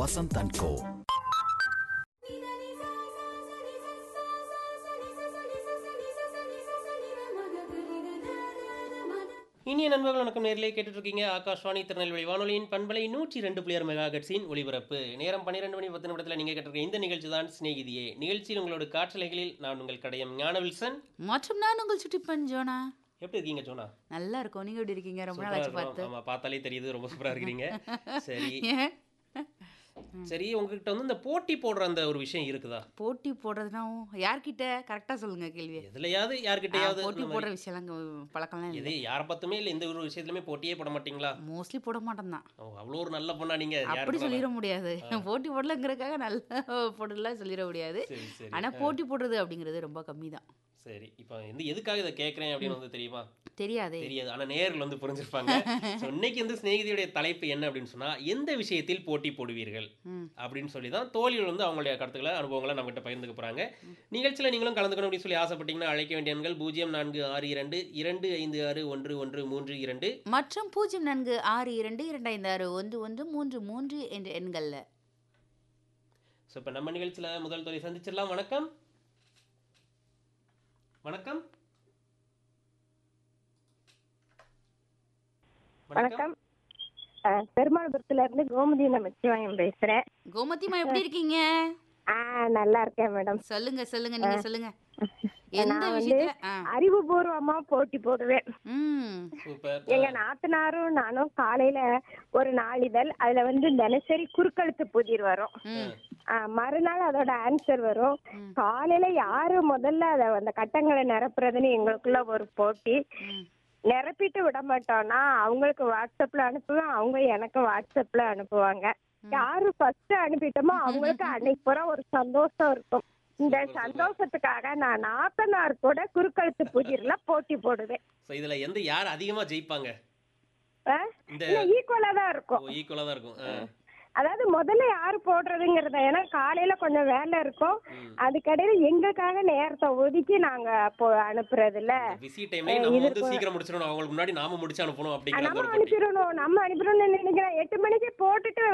Vasanth and கோ இனிய நண்பர்கள் வணக்கம் நேரிலே கேட்டுட்டு இருக்கீங்க ஆகாஷ்வாணி திருநெல்வேலி வானொலியின் பண்பலை நூற்றி ரெண்டு புள்ளியர் மெகா கட்சியின் ஒளிபரப்பு நேரம் பன்னிரெண்டு மணி பத்து நிமிடத்தில் நீங்கள் கேட்டிருக்க இந்த நிகழ்ச்சி தான் சிநேகிதியே நிகழ்ச்சியில் உங்களோட காற்றலைகளில் நான் உங்கள் கடையம் ஞானவில்சன் மற்றும் நான் உங்கள் சுட்டிப்பன் ஜோனா எப்படி இருக்கீங்க சோனா நல்லா இருக்கும் நீங்க எப்படி இருக்கீங்க ரொம்ப நாள் சூப்பரா ஆச்சு பார்த்து இருக்கும். ஆமா பார்த்தாலே தெரியுது ரொம்ப சூப்பரா இருக்கிறீங்க சரி ஏன் சரி உங்ககிட்ட வந்து இந்த போட்டி போடுற அந்த ஒரு விஷயம் இருக்குதா போட்டி போடுறதுனா யார்கிட்ட கரெக்டா சொல்லுங்க கேள்வியை எதுலயாவது ஆ, யார்கிட்டயாவது போட்டி இந்த போடுற மாதிரி- விஷயம்லாம் இங்க பழக்கம்லாம் இல்லை எது யாரை பார்த்துமே இல்லை எந்த ஒரு விஷயத்துலயுமே போட்டியே போட மாட்டீங்களா மோஸ்ட்லி போட மாட்டேன் தான் ஓ, அவ்வளோ ஒரு நல்ல பொண்ணா நீங்க யார் அப்படி கூட- சொல்லிட முடியாது போட்டி போடலங்கிறதுக்காக நல்ல போடலாம் சொல்லிட முடியாது சரி சரி ஆனா போட்டி போடுறது அப்படிங்கிறது ரொம்ப கம்மி தான் சரி இப்போ வந்து எதுக்காக இதை கேட்குறேன் அப்படின்னு வந்து தெரியுமா தெரியாதே தெரியாது ஆனா நேர்கள் வந்து புரிஞ்சிருப்பாங்க ஸோ இன்னைக்கு வந்து சிநேகிதியுடைய தலைப்பு என்ன அப்படின்னு சொன்னா எந்த விஷயத்தில் போட்டி போடுவீர்கள் ம். அப்படின்னு சொல்லி தான் தோழிகள் வந்து அவங்களுடைய கருத்துக்களை அனுபவங்களை நம்மகிட்ட பகிர்ந்துக்க போறாங்க நிகழ்ச்சியில் நீங்களும் கலந்துக்கணும் அப்படின்னு சொல்லி ஆசைப்பட்டீங்கன்னா அழைக்க வேண்டிய எண்கள் பூஜ்ஜியம் நான்கு ஆறு இரண்டு இரண்டு ஐந்து ஆறு ஒன்று ஒன்று மூன்று இரண்டு மற்றும் பூஜ்ஜியம் நான்கு ஆறு இரண்டு இரண்டு ஐந்து ஆறு ஒன்று ஒன்று மூன்று மூன்று என்ற எண்கள்ல ஸோ இப்போ நம்ம நிகழ்ச்சியில் முதல் தோழி சந்திச்சிடலாம் வணக்கம் வணக்கம் வணக்கம் அஹ், பெருமாள்புரத்துல இருந்து கோமதி நமச்சிவாயம் பேசுறேன் கோமதிமா எப்படி இருக்கீங்க ஆ நல்லா இருக்கேன் மேடம் சொல்லுங்க சொல்லுங்க நீங்க சொல்லுங்க எந்த நான் வந்து விஷயத்துல ஆ அறிவுபூர்வமா போட்டி போடுவேன் ம் சூப்பர் எங்க நாத்தனாரும் நானும் காலையில ஒரு நாளிதழ் அதுல வந்து தினசரி குறுக்கெழுத்து புதிர் வரும் ம் ஆ, மறுநாள் அதோட ஆன்சர் வரும் காலையில யாரு முதல்ல அத அந்த கட்டங்களை நிரப்புறதுன்னு எங்களுக்குள்ள ஒரு போட்டி ம் நிரப்பிட்டு விட மாட்டோம்னா அவங்களுக்கு வாட்ஸ்அப்ல அனுப்புவேன் அவங்க எனக்கு வாட்ஸ்அப்ல அனுப்புவாங்க யாரு ஃபர்ஸ்ட் அனுப்பிட்டோமோ அவங்களுக்கு அன்னைக்கு பூரா ஒரு சந்தோஷம் இருக்கும் இந்த சந்தோஷத்துக்காக நான் நாத்தனார் கூட குறுக்கழுத்து புதிர்ல போட்டி போடுவேன் ஸோ இதில் எந்த யார் அதிகமாக ஜெயிப்பாங்க இந்த ஈக்குவலா தான் இருக்கும் ஈக்குவலாக தான் இருக்கும் ஆ. அதாவது முதல்ல யாரு போடுறதுங்கிறத ஏன்னா காலையில கொஞ்சம் வேலை இருக்கும் அதுக்கடையில எங்களுக்காக நேரத்தை ஒதுக்கி நாங்க போ அனுப்புறதுல பிஸி டைம்ல நம்ம வந்து சீக்கிரம் முடிச்சிடணும் அவங்களுக்கு முன்னாடி நாம முடிச்சு அனுப்பணும் அப்படிங்கிற நம்ம ஒரு போட்டி அனுப்பிடணும் நம்ம அனுப்பிடணும்னு நினைக்கிறேன் எட்டு மணிக்கு போட்டுட்டு